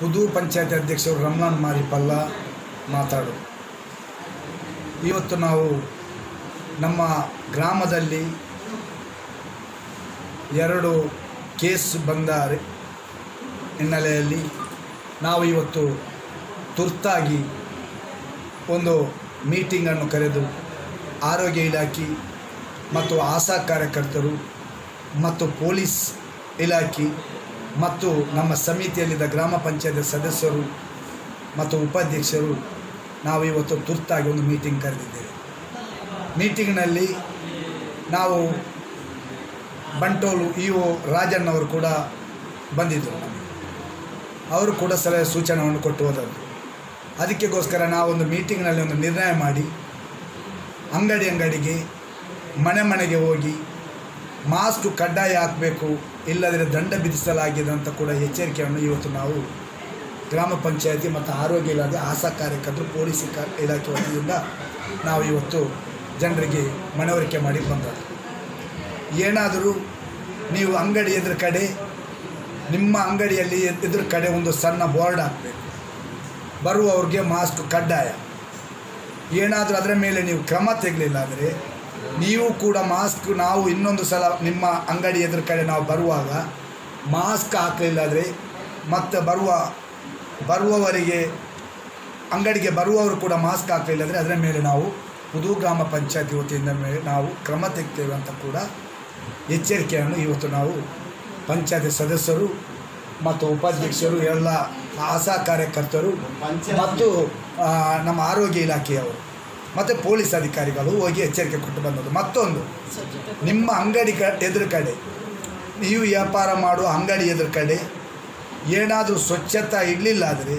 ಪುದು ಪಂಚಾಯತ್ ಅಧ್ಯಕ್ಷರು ರಮ್ಲಾನ್ ಮಾರಿಪಲ್ಲ ಮಾತಾಡು ಇವತ್ತು ನಾವು ನಮ್ಮ ಗ್ರಾಮದಲ್ಲಿ ಎರಡು ಕೇಸ್ ಬಂದ ಹಿನ್ನೆಲೆಯಲ್ಲಿ ನಾವು ಇವತ್ತು ತುರ್ತಾಗಿ ಒಂದು ಮೀಟಿಂಗನ್ನು ಕರೆದು ಆರೋಗ್ಯ ಇಲಾಖೆ ಮತ್ತು ಆಶಾ ಕಾರ್ಯಕರ್ತರು ಮತ್ತು ಪೊಲೀಸ್ ಇಲಾಖೆ ಮತ್ತು ನಮ್ಮ ಸಮಿತಿಯಲ್ಲಿದ್ದ ಗ್ರಾಮ ಪಂಚಾಯತ್ ಸದಸ್ಯರು ಮತ್ತು ಉಪಾಧ್ಯಕ್ಷರು ನಾವು ಇವತ್ತು ತುರ್ತಾಗಿ ಒಂದು ಮೀಟಿಂಗ್ ಕರೆದಿದ್ದೇವೆ ಮೀಟಿಂಗ್ನಲ್ಲಿ ನಾವು ಬಂಟೋಲು ಇ ಒ ರಾಜಣ್ಣ ಅವರು ಕೂಡ ಬಂದಿದ್ದರು ನಮಗೆ ಅವರು ಕೂಡ ಸಲಹೆ ಸೂಚನೆಯನ್ನು ಕೊಟ್ಟು ಹೋದರು ಅದಕ್ಕೆಗೋಸ್ಕರ ನಾವೊಂದು ಮೀಟಿಂಗ್ನಲ್ಲಿ ಒಂದು ನಿರ್ಣಯ ಮಾಡಿ ಅಂಗಡಿ ಅಂಗಡಿಗೆ ಮನೆ ಮನೆಗೆ ಹೋಗಿ ಮಾಸ್ಕ್ ಕಡ್ಡಾಯ ಹಾಕಬೇಕು ಇಲ್ಲದರೆ ದಂಡ ವಿಧಿಸಲಾಗಿದೆ ಅಂತ ಕೂಡ ಎಚ್ಚರಿಕೆಯನ್ನು ಇವತ್ತು ನಾವು ಗ್ರಾಮ ಪಂಚಾಯತಿ ಮತ್ತು ಆರೋಗ್ಯ ಇಲಾಖೆ ಆಶಾ ಕಾರ್ಯಕರ್ತರು ಪೊಲೀಸ್ ಇಕ- ಇಲಾಖೆ ವತಿಯಿಂದ ನಾವು ಇವತ್ತು ಜನರಿಗೆ ಮನವರಿಕೆ ಮಾಡಿ ಬಂದದ್ದು ಏನಾದರೂ ನೀವು ಅಂಗಡಿ ಎದುರು ಕಡೆ ನಿಮ್ಮ ಅಂಗಡಿಯಲ್ಲಿ ಎದ್- ಎದುರು ಕಡೆ ಒಂದು ಸಣ್ಣ ಬೋರ್ಡ್ ಹಾಕಬೇಕು ಬರುವವ್ರಿಗೆ ಮಾಸ್ಕ್ ಕಡ್ಡಾಯ ಏನಾದರೂ ಅದರ ಮೇಲೆ ನೀವು ಕ್ರಮ ತೆಗಲಿಲ್ಲ ಅಂದರೆ ನೀವು ಕೂಡ ಮಾಸ್ಕ್ ನಾವು ಇನ್ನೊಂದು ಸಲ ನಿಮ್ಮ ಅಂಗಡಿ ಎದುರು ಕಡೆ ನಾವು ಬರುವಾಗ ಮಾಸ್ಕ್ ಹಾಕಲಿಲ್ಲ ಆದರೆ ಮತ್ತೆ ಬರುವ ಬರುವವರಿಗೆ ಅಂಗಡಿಗೆ ಬರುವವರು ಕೂಡ ಮಾಸ್ಕ್ ಹಾಕಲಿಲ್ಲ ಅಂದರೆ ಅದರ ಮೇಲೆ ನಾವು ಪುದು ಗ್ರಾಮ ಪಂಚಾಯತಿ ವತಿಯಿಂದ ಮೇಲೆ ನಾವು ಕ್ರಮ ತೆಗ್ತೇವೆ ಅಂತ ಕೂಡ ಎಚ್ಚರಿಕೆಯನ್ನು ಇವತ್ತು ನಾವು ಪಂಚಾಯತಿ ಸದಸ್ಯರು ಮತ್ತು ಉಪಾಧ್ಯಕ್ಷರು ಎಲ್ಲ ಆಶಾ ಕಾರ್ಯಕರ್ತರು ಮತ್ತು ಆ, ನಮ್ಮ ಆರೋಗ್ಯ ಇಲಾಖೆಯವರು ಮತ್ತು ಪೊಲೀಸ್ ಅಧಿಕಾರಿಗಳು ಹೋಗಿ ಎಚ್ಚರಿಕೆ ಕೊಟ್ಟು ಬಂದದ್ದು ಮತ್ತೊಂದು ನಿಮ್ಮ ಅಂಗಡಿ ಕ ಎದುರು ಕಡೆ ನೀವು ವ್ಯಾಪಾರ ಮಾಡುವ ಅಂಗಡಿ ಎದುರು ಕಡೆ ಏನಾದರೂ ಸ್ವಚ್ಛತಾ ಇರಲಿಲ್ಲ ಆದರೆ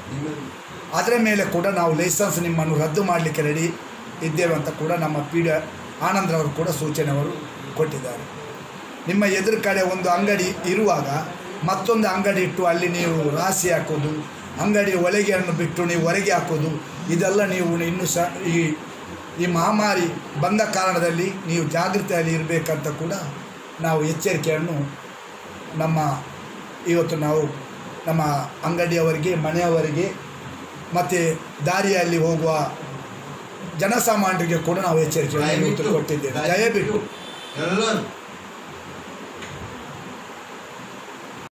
ಅದರ ಮೇಲೆ ಕೂಡ ನಾವು ಲೈಸೆನ್ಸ್ ನಿಮ್ಮನ್ನು ರದ್ದು ಮಾಡಲಿಕ್ಕೆ ರೆಡಿ ಇದ್ದೇವೆ ಅಂತ ಕೂಡ ನಮ್ಮ ಪಿ ಡಿ ಆನಂದ್ರವರು ಕೂಡ ಸೂಚನೆ ಅವರು ಕೊಟ್ಟಿದ್ದಾರೆ ನಿಮ್ಮ ಎದುರು ಕಡೆ ಒಂದು ಅಂಗಡಿ ಇರುವಾಗ ಮತ್ತೊಂದು ಅಂಗಡಿ ಇಟ್ಟು ಅಲ್ಲಿ ನೀವು ರಾಶಿ ಹಾಕೋದು ಅಂಗಡಿ ಒಳಗೆಯನ್ನು ಬಿಟ್ಟು ನೀವು ಹೊರಗೆ ಹಾಕೋದು ಇದೆಲ್ಲ ನೀವು ಇನ್ನೂ ಸಹ ಈ ಈ ಮಹಾಮಾರಿ ಬಂದ ಕಾರಣದಲ್ಲಿ ನೀವು ಜಾಗೃತಿಯಲ್ಲಿ ಇರಬೇಕಂತ ಕೂಡ ನಾವು ಎಚ್ಚರಿಕೆಯನ್ನು ನಮ್ಮ ಇವತ್ತು ನಾವು ನಮ್ಮ ಅಂಗಡಿಯವರಿಗೆ ಮನೆಯವರಿಗೆ ಮತ್ತು ದಾರಿಯಲ್ಲಿ ಹೋಗುವ ಜನಸಾಮಾನ್ಯರಿಗೆ ಕೂಡ ನಾವು ಎಚ್ಚರಿಕೆಯನ್ನು ಇವತ್ತು ಕೊಟ್ಟಿದ್ದೇವೆ ದಯವಿಟ್ಟು ಎಲ್ಲರೂ